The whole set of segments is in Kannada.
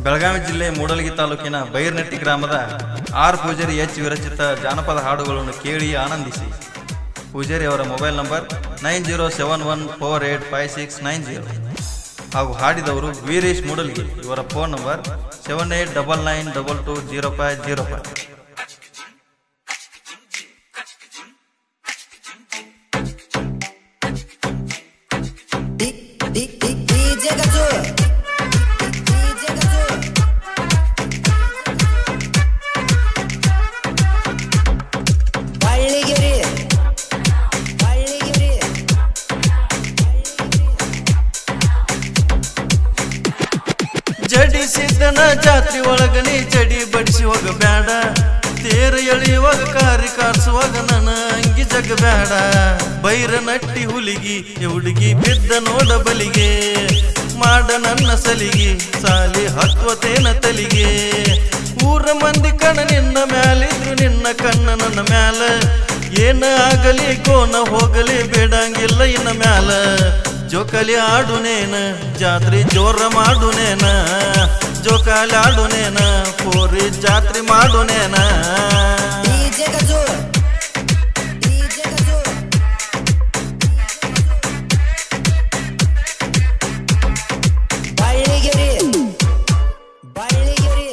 ಬೆಳಗಾವಿ ಜಿಲ್ಲೆ ಮೂಡಲಗಿ ತಾಲೂಕಿನ ಬೈರ್ನಟ್ಟಿ ಗ್ರಾಮದ ಆರ್ ಪೂಜಾರಿ ಎಚ್ ವಿರಚಿತ ಜಾನಪದ ಹಾಡುಗಳನ್ನು ಕೇಳಿ ಆನಂದಿಸಿ ಪೂಜಾರಿ ಅವರ mobile number nine zero seven one four eight five six nine zero ಹಾಗೂ ಹಾಡಿದವರು ವೀರೇಶ್ ಮೂಡಲ್ಗಿ ಇವರ phone number seven eight double nine double two zero five zero five D- D- D- DJ Gazoo. DJ Gazoo. ಬಳ್ಳಿಗಿರಿ ಬಳ್ಳಿಗಿರಿ ಜಡಿಸಿದ್ದನ ಜಾತ್ರೆ ಒಳಗ ನೀ ಜಡಿ ಬಡಿಸಿ ಹೋಗ ಬ್ಯಾಡ ತೇರ ಎಳೆಯುವಾಗ ಕಾರಿ ಕಾರ್ಸುವಾಗ ನನ್ನ ಅಂಗಿ ಜಗ ಬ್ಯಾಡ ಬೈರ ನಟ್ಟಿ ಹುಲಿಗಿ ಈ ಹುಡುಗಿ ಬಿದ್ದ ನೋಡ ಬಲಿಗೆ ಮಾಡ ನನ್ನ ಸಲಿಗೆ ಸಾಲಿ ಹತ್ವತೇನ ತಲಿಗೆ ಊರ ಮಂದಿ ಕಣ ನಿನ್ನ ಮ್ಯಾಲಿದ್ರು ನಿನ್ನ ಕಣ್ಣ ನನ್ನ ಮ್ಯಾಲ ಏನ ಆಗಲಿ ಕೋನ ಹೋಗಲಿ ಬೇಡಂಗಿಲ್ಲ ಇನ್ನ ಮ್ಯಾಲ ಜೋಕಾಲಿ ಆಡುನೇನ ಜಾತ್ರೆ ಜೋರ ಮಾಡುನೇನ ಜೋಕಾಲಿ ಆಡುನೇನ ಪೋರಿ ಜಾತ್ರೆ ಮಾಡುನೇನ DJ Gazoo. DJ Gazoo. ಬಳ್ಳಿಗಿರಿ ಬಳ್ಳಿಗಿರಿ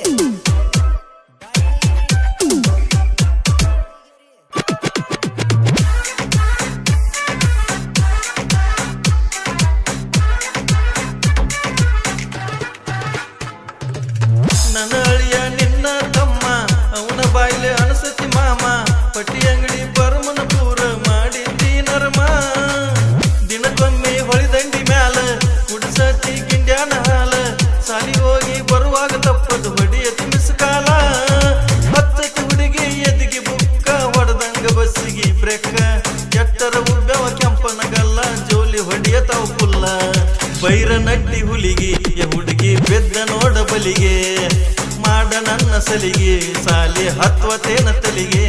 ನನ್ನ ಅಳಿಯ ನಿನ್ನ ತಮ್ಮ ಅವನ ಬಾಯ್ಲೆ ಅನಸತಿ ಮಾಮ ಪಟ್ಟಿ ಅಂಗಡಿ ಬರ್ಮನ ಪೂರ ಮಾಡಿದ್ದಿ ನರಮ ದಿನಕ್ಕೊಮ್ಮೆ ಹೊಳಿದಂಡಿ ಮ್ಯಾಲ ಕುಡಿಸತಿ ಗಿಂಡ್ಯಾನ ಹಾಲ ಸಾಲಿ ಹೋಗಿ ಬರುವಾಗ ತಪ್ಪದು ಹೊಡಿಯತಿ ಮಿಸ್ಕಾಲ ಹತ್ತತಿ ಹುಡುಗಿ ಎದಿಗೆ ಬುಕ್ಕ ಹೊಡೆದಂಗ ಬಸ್ಸಿಗೆ ಬ್ರೇಕ ಎಟ್ಟರ ಉಬ್ಬವ ಕೆಂಪನ ಗಲ್ಲ ಜೋಲಿ ಹೊಡಿಯತಾವ ಪುಲ್ಲ ಬೈರ ನಟ್ಟಿ ಹುಲಿಗಿ ಯ ಹುಡುಗಿ ಬೆದ್ದ ನೋಡ ಬಲಿಗೆ ಮಾಡ ನನ್ನ ಸಲಿಗೆ ಸಾಲಿ ಹತ್ವತೇನ ತಲಿಗೆ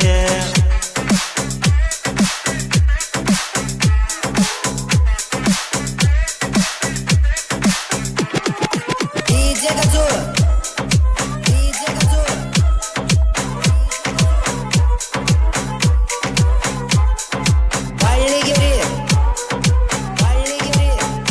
DJ Gazoo. DJ Gazoo. ಬಳ್ಳಿಗಿರಿ ಬಳ್ಳಿಗಿರಿ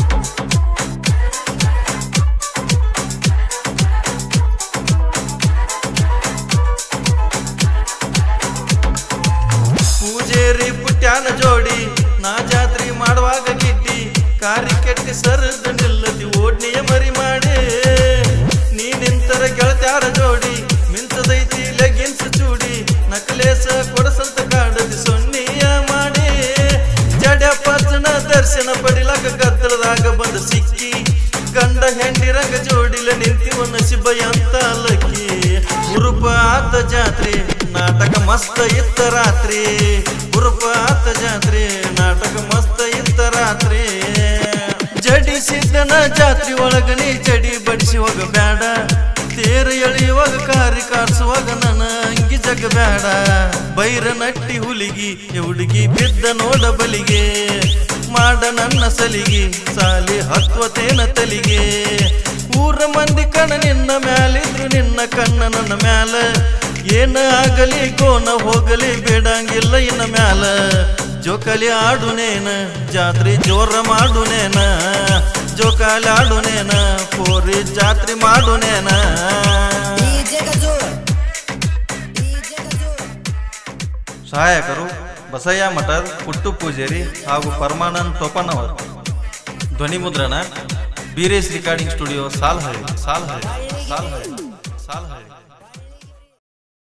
ಪೂಜೇರಿ ಪುಟ್ಯಾನ ಜೋಡಿ ನಾ ಜಾತ್ರೆ ಮಾಡುವಾಗ ಗಿಡ್ಡಿ ಕಾರಿ ಕೆಟ್ಟಿ ಸರದು ನಿಲ್ಲದಿ ಓಡ್ನಿಯ ಮರಿ ಮಾಡಿ ನೀ ನಿಂತರ ಗೆಳತ್ಯಾರ ಜೋಡಿ ಮಿಂಚದೈತಿ ಲೆಗಿನ್ಸ್ ಚೂಡಿ ನಕಲೇಸ ಕೊಡಸಂತ ಕಾಡದಿ ಸೊನ್ನಿಯ ಮಾಡಿ ಜಡ್ಯಪ್ಪನ ದರ್ಶನ ಪಡಿಲಕ ಗದ್ದಲದಾಗ ಬಂದು ಸಿಕ್ಕಿ ಗಂಡ ಹೆಂಡಿರಂಗ ಜೋಡಿಲ ನಿಂತಿವ ನಸಿಬ ಅಂತ ಲಕ್ಕಿ ಉರುಪ ಆತ ಜಾತ್ರೆ ನಾಟಕ ಮಸ್ತ ಇತ್ತ ರಾತ್ರಿ ಉರುಪ ಆತ ಜಾತ್ರೆ ನಾಟಕ ಮಸ್ತ ಇತ್ತ ರಾತ್ರಿ ಜಡಿ ಸಿದ್ದನ ಜಾತ್ರೆ ಒಳಗ ನೀ ಜಡಿ ಬಡಿಸಿ ಹೋಗ ಬ್ಯಾಡ ತೇರ ಎಳೆಯುವಾಗ ಕಾರಿ ಕಾರ್ಸುವಾಗ ನನ್ನ ಅಂಗಿ ಜಗ ಬ್ಯಾಡ ಬೈರ ನಟ್ಟಿ ಹುಲಿಗಿ ಈ ಹುಡುಗಿ ಬಿದ್ದ ನೋಡ ಬಲಿಗೆ ಮಾಡ ನನ್ನ ಸಲಿಗೆ ಸಾಲಿ ಹತ್ವತೇನ ತಲಿಗೆ ಊರ ಮಂದಿ ಕಣ ನಿನ್ನ ಮ್ಯಾಲಿದ್ರು ನಿನ್ನ ಕಣ್ಣ ನನ್ನ ಮ್ಯಾಲ ಏನ ಆಗಲಿ ಕೋನ ಹೋಗಲಿ ಬೇಡಂಗಿಲ್ಲ ಇನ್ನ ಮ್ಯಾಲ ಜೋಕಾಲಿ ಆಡುನೇನ ಜಾತ್ರೆ ಜೋರ ಮಾಡುನೇನ ಜೋಕಾಲಿ ಆಡುನೇನ ಪೋರಿ ಜಾತ್ರೆ ಮಾಡುನೇನ DJ Gazoo. DJ Gazoo. ಸಹಾಯಕರು ಬಸಯ್ಯ ಮಠದ್ ಪುಟ್ಟು ಪೂಜಾರಿ ಹಾಗೂ ಪರಮಾನಂದ್ ಟೋಪನವರ್ ಧ್ವನಿ ಮುದ್ರಣ ಬೀರೇಶ್ ರೆಕಾರ್ಡಿಂಗ್ ಸ್ಟುಡಿಯೋ ಸಾಲ್ಹಳ್ಳಿ ಸಾಲ್ಹಳ್ಳಿ ಸಾಲ್ಹಳ್ಳಿ ಸಾಲ್ಹಳ್ಳಿ